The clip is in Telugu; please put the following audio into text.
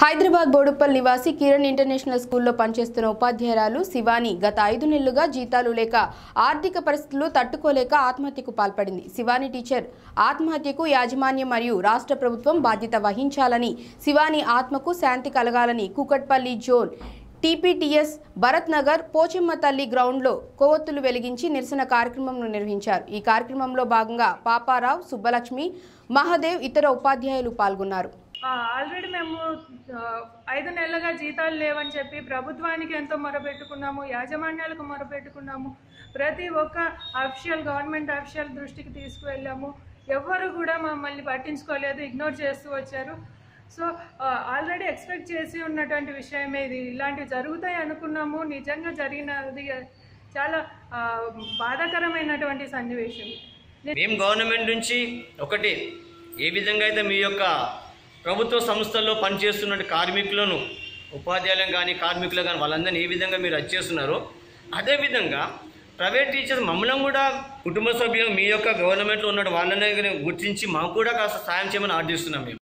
హైదరాబాద్ బోడుప్పల్ నివాసి కిరణ్ ఇంటర్నేషనల్ స్కూల్లో పనిచేస్తున్న ఉపాధ్యాయురాలు శివాని గత ఐదు నెలలుగా జీతాలు లేక ఆర్థిక పరిస్థితులు తట్టుకోలేక ఆత్మహత్యకు పాల్పడింది శివాని టీచర్ ఆత్మహత్యకు యాజమాన్యం మరియు రాష్ట్ర ప్రభుత్వం బాధ్యత వహించాలని శివాని ఆత్మకు శాంతి కలగాలని కూకట్పల్లి జోన్ టీపీటీఎస్ భరత్ నగర్ పోచమ్మ తల్లి గ్రౌండ్లో కొవ్వొత్తులు వెలిగించి నిరసన కార్యక్రమంను నిర్వహించారు ఈ కార్యక్రమంలో భాగంగా పాపారావు సుబ్బలక్ష్మి మహాదేవ్ ఇతర ఉపాధ్యాయులు పాల్గొన్నారు ఆల్రెడీ మేము ఆ, ఐదు నెలలుగా జీతాలు లేవని చెప్పి ప్రభుత్వానికి ఎంతో మొరపెట్టుకున్నాము యాజమాన్యాలకు మొరపెట్టుకున్నాము ప్రతి ఒక్క అఫిషియల్ గవర్నమెంట్ అఫిషియల్ దృష్టికి తీసుకువెళ్ళాము ఎవ్వరు కూడా మమ్మల్ని పట్టించుకోలేదు ఇగ్నోర్ చేస్తూ వచ్చారు సో ఆల్రెడీ ఎక్స్పెక్ట్ చేసి ఉన్నటువంటి విషయమే ఇది ఇలాంటివి జరుగుతాయి అనుకున్నాము నిజంగా జరిగినది చాలా ఆ, బాధాకరమైనటువంటి సన్నివేశం మేము గవర్నమెంట్ నుంచి ఒకటి ఏ విధంగా అయితే మీ యొక్క ప్రభుత్వ సంస్థల్లో పనిచేస్తున్న కార్మికులను ఉపాధ్యాయులను కానీ కార్మికులు కానీ వాళ్ళందరినీ ఏ విధంగా మీరు వచ్చేస్తున్నారో అదేవిధంగా ప్రైవేట్ టీచర్స్ మమ్మల్ని కూడా కుటుంబ సభ్యులు మీ యొక్క గవర్నమెంట్లో ఉన్న వాళ్ళని గుర్తించి మాకు కూడా కాస్త సాయం చేయమని ఆర్డిస్తున్నాం మేము